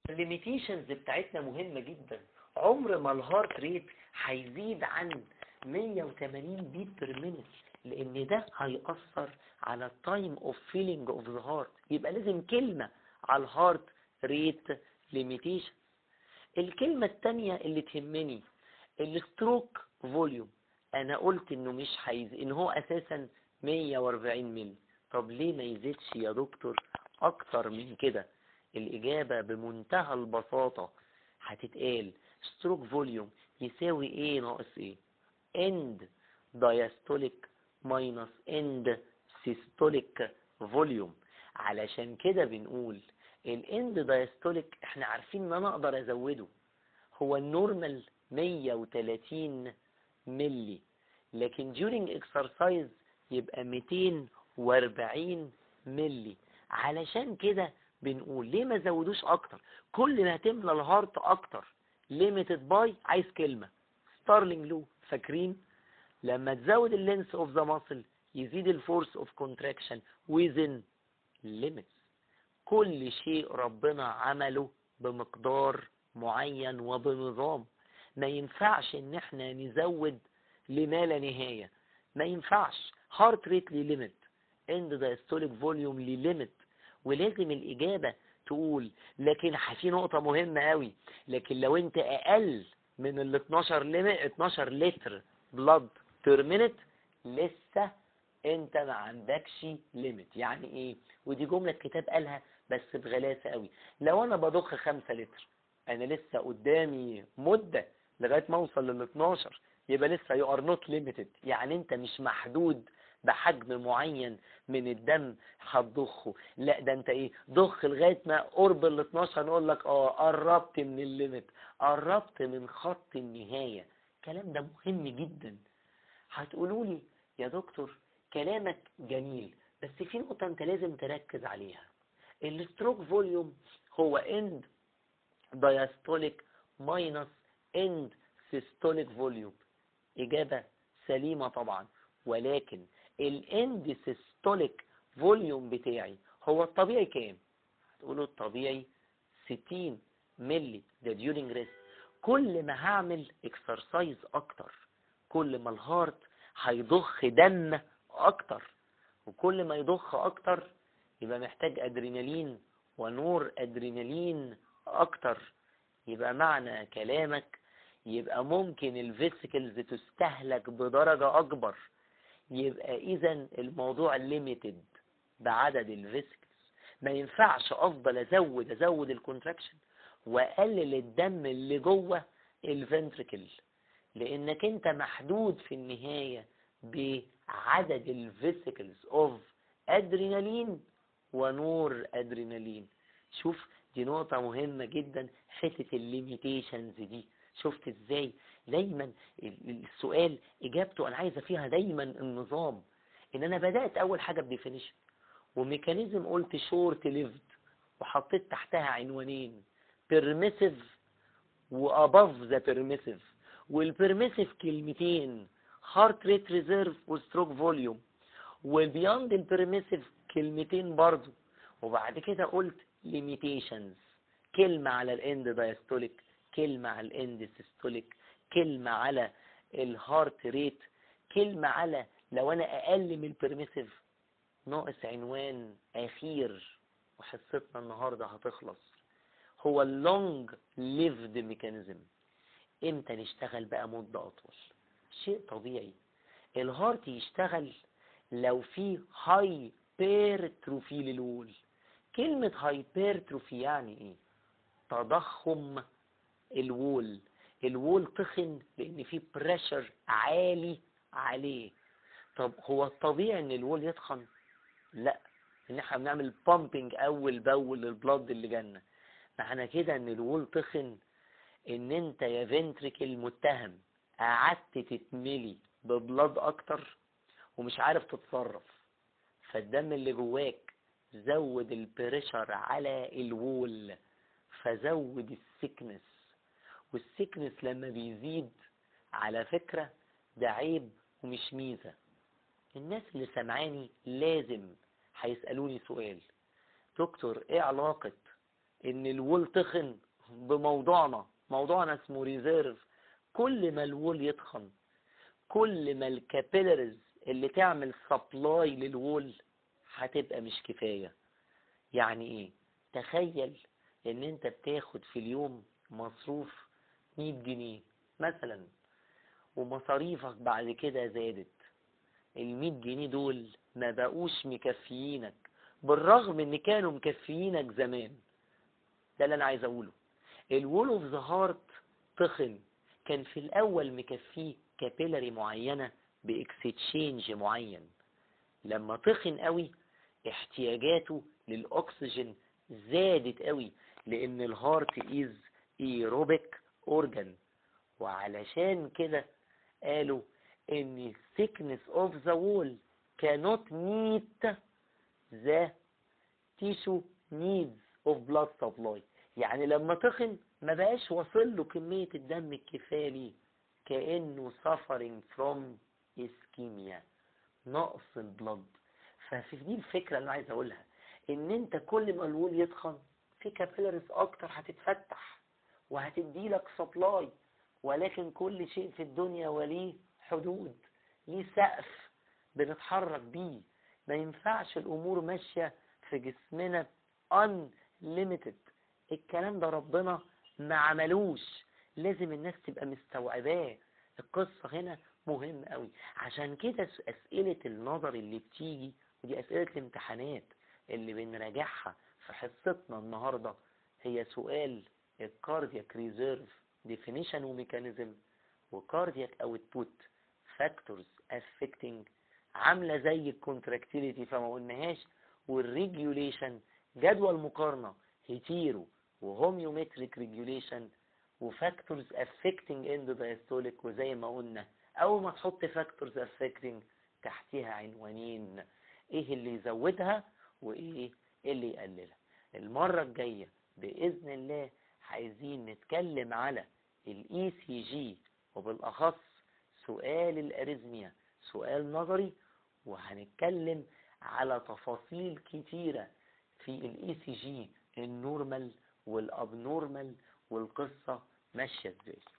الليميتيشنز بتاعتنا مهمة جدا عمر ما الهارت ريت هيزيد عن 180 بيت بير مينت لان ده هيأثر على التايم اوف فيلينج اوف ذا هارت يبقى لازم كلمة على الهارت ريت ليميتيشن الكلمة التانية اللي تهمني الستروك فوليوم انا قلت انه مش هيز ان هو اساسا 140 ملي طب ليه ما يزيدش يا دكتور اكتر من كده الاجابة بمنتهى البساطة هتتقال ستروك فوليوم يساوي ايه ناقص ايه end diastolic minus end systolic volume علشان كده بنقول الاند دايستوليك احنا عارفين ان انا اقدر ازوده هو النورمال 130 ملي لكن during exercise يبقى 240 ملي علشان كده بنقول ليه ما زودوش اكتر كل ما تملى الهارت اكتر limited باي عايز كلمة ستارلينج لو فاكرين لما تزود اللينس اوف ذا ماسل يزيد الفورس اوف كونتراكشن within limits كل شيء ربنا عمله بمقدار معين وبنظام ما ينفعش ان احنا نزود لما لا نهاية ما ينفعش هارت ريت لي ليميت اند دايستوليك فوليوم لي ليميت ولازم الاجابة تقول لكن في نقطة مهمة قوي لكن لو انت اقل من ال 12 ليميت 12 لتر بلاد بير مينت لسه انت ما عندكش ليميت يعني ايه ودي جملة الكتاب قالها بس بغلاسة قوي لو انا بضخ 5 لتر انا لسه قدامي مدة لغاية ما اوصل لل 12 يبقى لسه يو ار نوت ليميتد يعني انت مش محدود بحجم معين من الدم هتضخه لا ده انت ايه ضخ لغايه ما قرب ال 12 نقول لك اه قربت من الليميت قربت من خط النهايه الكلام ده مهم جدا هتقولوا لي يا دكتور كلامك جميل بس في نقطه انت لازم تركز عليها الستروك فوليوم هو اند diastolic minus end systolic volume إجابة سليمة طبعا ولكن الاند سيستوليك فوليوم بتاعي هو الطبيعي كام تقولوا الطبيعي 60 ملي ده during rest كل ما هعمل اكسرسايز اكتر كل ما الهارت هيضخ دم اكتر وكل ما يضخ اكتر يبقى محتاج ادرينالين ونور ادرينالين اكتر يبقى معنى كلامك يبقى ممكن الفيسيكلز تستهلك بدرجة اكبر يبقى اذا الموضوع ليميتد بعدد الفيسيكلز ما ينفعش افضل ازود ازود الكونتراكشن واقلل الدم اللي جوه الفنتركل لانك انت محدود في النهاية بعدد الفيسيكلز اوف ادرينالين ونور ادرينالين شوف دي نقطة مهمة جدا حتة الليميتيشنز دي شفت ازاي دايما السؤال اجابته انا عايزة فيها دايما النظام ان انا بدأت اول حاجة بديفينيشن وميكانيزم قلت شورت ليفد وحطيت تحتها عنوانين بيرميسيف واباف ذا بيرميسيف والبيرميسيف كلمتين هارت ريت ريزيرف وستروك فوليوم وبياند البيرميسيف كلمتين برضو وبعد كده قلت limitations كلمة على الاند دايستوليك كلمة على الاند سيستوليك كلمة على الهارت ريت كلمة على لو انا اقل من البرميسيف ناقص عنوان اخير وحصتنا النهاردة هتخلص هو اللونج ليفد ميكانيزم امتى نشتغل بقى مدة اطول شيء طبيعي الهارت يشتغل لو في هايبرتروفي للول كلمة هايبرتروفي يعني ايه تضخم الوول الوول تخن لان في بريشر عالي عليه طب هو الطبيعي ان الوول يتخن لا ان احنا بنعمل بامبنج اول باول للبلد اللي جالنا معنى كده ان الوول تخن ان انت يا فنتريكل متهم قعدت تتملي ببلد اكتر ومش عارف تتصرف فالدم اللي جواك زود البريشر على الوول فزود السكنس والسكنس لما بيزيد على فكرة ده عيب ومش ميزة الناس اللي سمعاني لازم هيسألوني سؤال دكتور ايه علاقة ان الوول تخن بموضوعنا موضوعنا اسمه ريزيرف كل ما الوول يتخن كل ما الكابيلاريز اللي تعمل سبلاي للوول هتبقى مش كفاية يعني ايه تخيل ان انت بتاخد في اليوم مصروف 100 جنيه مثلا ومصاريفك بعد كده زادت ال 100 جنيه دول ما بقوش مكفيينك بالرغم ان كانوا مكفيينك زمان ده اللي انا عايز اقوله الوول اوف ذا هارت تخن كان في الاول مكفيه كابيلاري معينه باكستشينج معين لما تخن قوي احتياجاته للاكسجين زادت قوي لان الهارت از ايروبيك اورجان وعلشان كده قالوا ان thickness of the wall cannot meet the tissue needs of blood supply يعني لما تخن ما بقاش واصل له كمية الدم الكفاية ليه كأنه suffering from ischemia نقص البلد ففي دي الفكرة اللي عايز اقولها ان انت كل ما الوول يتخن في كابيلاريز اكتر هتتفتح وهتدي لك سبلاي ولكن كل شيء في الدنيا وليه حدود ليه سقف بنتحرك بيه ما ينفعش الامور ماشية في جسمنا unlimited الكلام ده ربنا ما عملوش لازم الناس تبقى مستوعباه القصة هنا مهم قوي عشان كده اسئلة النظر اللي بتيجي ودي اسئلة الامتحانات اللي بنراجعها في حصتنا النهاردة هي سؤال الكاردياك ريزيرف ديفينيشن وميكانيزم وكاردياك اوتبوت فاكتورز افكتنج عامله زي الكونتراكتيليتي فما قلناهاش والريجوليشن جدول مقارنه هيتيرو وهوميومتريك ريجوليشن وفاكتورز افكتنج اند دايستوليك وزي ما قلنا اول ما تحط فاكتورز افكتنج تحتها عنوانين ايه اللي يزودها وايه اللي يقللها المره الجايه باذن الله عايزين نتكلم على الاي سي جي وبالاخص سؤال الاريزميا سؤال نظري وهنتكلم على تفاصيل كتيرة في الاي سي جي النورمال والابنورمال والقصة ماشية ازاي